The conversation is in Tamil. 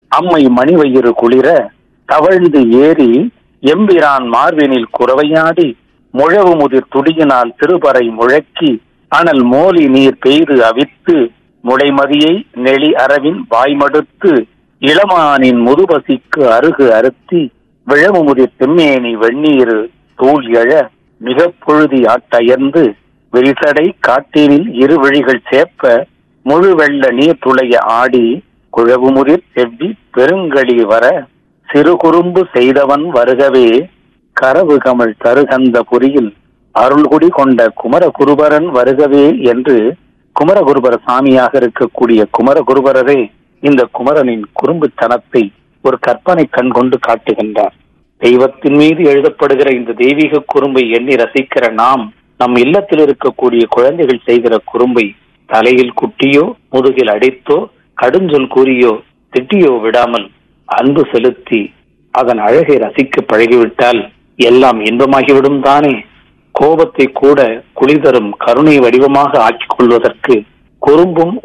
அம்மை மணிவயிறு குளிர தவழ்ந்து ஏறி எம்பிரான் மார்பினில் குறவையாடி முழவு முதிர் துடியினால் திருபறை முழக்கி அனல் மோலி நீர் பெய்து அவித்து முளைமதியை நெளி அரவின் வாய்மடுத்து இளமானின் முதுபசிக்கு அருகு அருத்தி விழவு முதிர் செம்மேனி வெந்நீரு தூள் எழ மிக பொழுதி ஆட்டயர்ந்து விரிசடை காட்டினில் இரு விழிகள் சேப்ப முழு வெள்ள நீர் துளைய ஆடி குழவுமுதிர் செவ்வி பெருங்களி வர சிறு குறும்பு செய்தவன் வருகவே கரவு கமழ் தருகந்த புரியில் அருள்குடி கொண்ட குமரகுருபரன் வருகவே என்று குமரகுருபர சாமியாக இருக்கக்கூடிய குமரகுருபரரே இந்த குமரனின் குறும்புத்தனத்தை ஒரு கற்பனை கண் கொண்டு காட்டுகின்றார் தெய்வத்தின் மீது எழுதப்படுகிற இந்த தெய்வீக குறும்பை எண்ணி ரசிக்கிற நாம் நம் இல்லத்தில் இருக்கக்கூடிய குழந்தைகள் செய்கிற குறும்பை தலையில் குட்டியோ முதுகில் அடித்தோ கடுஞ்சொல் கூறியோ திட்டியோ விடாமல் அன்பு செலுத்தி அதன் அழகை ரசிக்க பழகிவிட்டால் எல்லாம் இன்பமாகிவிடும் தானே கோபத்தை கூட குளிதரும் கருணை வடிவமாக ஆக்கிக் கொள்வதற்கு குறும்பும்